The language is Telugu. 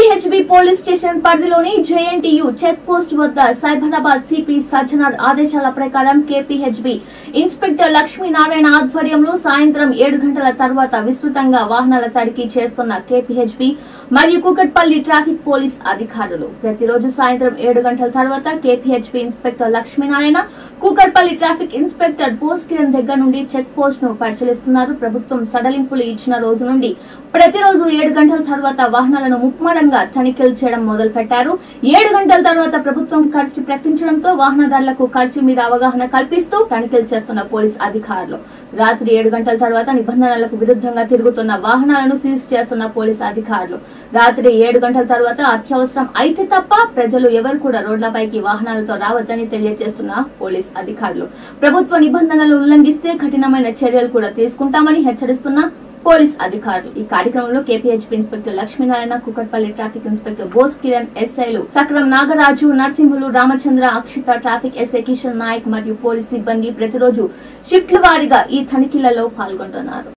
కేపీహెచ్బి పోలీస్ స్టేషన్ పరిధిలోని జేఎన్టీయు చెక్ పోస్ట్ వద్ద సైబరాబాద్ సిపి సజ్జనార్ ఆదేశాల ప్రకారం కేపీహెచ్బి ఇన్స్పెక్టర్ లక్ష్మీనారాయణ ఆధ్వర్యంలో సాయంత్రం ఏడు గంటల తర్వాత విస్తృతంగా వాహనాల తనిఖీ చేస్తున్న కేపీహెచ్బి మరియు కుకట్పల్లి ట్రాఫిక్ పోలీస్ అధికారులు ప్రతిరోజు సాయంత్రం ఏడు గంటల తర్వాత KPHB inspector Lakshminarayana Kukatpally traffic inspector పోస్ట్ కిరణ్ దగ్గర నుండి చెక్ పోస్ట్ ను పరిశీలిస్తున్నారు ప్రభుత్వం సడలింపులు ఇచ్చిన రోజు నుండి ప్రతిరోజు ఏడు గంటల తర్వాత వాహనాలను ముమ్మరంగా తనిఖీలు చేయడం మొదలు పెట్టారు ఏడు గంటల తర్వాత ప్రభుత్వం కర్ఫ్యూ ప్రకటించడంతో వాహనదారులకు కర్ఫ్యూ మీద అవగాహన కల్పిస్తూ తనిఖీలు చేస్తున్న పోలీస్ అధికారులు రాత్రి ఏడు గంటల తర్వాత నిబంధనలకు విరుద్ధంగా తిరుగుతున్న వాహనాలను సీజ్ చేస్తున్న పోలీస్ అధికారులు రాత్రి ఏడు గంటల తర్వాత అత్యవసరం అయితే తప్ప ప్రజలు ఎవరు కూడా రోడ్లపైకి వాహనాలతో రావద్దని తెలియజేస్తున్న పోలీస్ అధికారులు ప్రభుత్వ నిబంధనలు ఉల్లంఘిస్తే కఠినమైన చర్యలు కూడా తీసుకుంటామని హెచ్చరిస్తున్న పోలీస్ అధికారులు ఈ కార్యక్రమంలో KPHB inspector Lakshminarayana Kukatpally traffic inspector Bose Kiran ఎస్ఐలు సక్రం నాగరాజు నరసింహులు రామచంద్ర అక్షిత ట్రాఫిక్ ఎస్ఐ కిషన్ నాయక్ మరియు పోలీస్ సిబ్బంది ప్రతిరోజు షిఫ్ట్ల వారీగా ఈ తనిఖీలలో పాల్గొంటున్నారు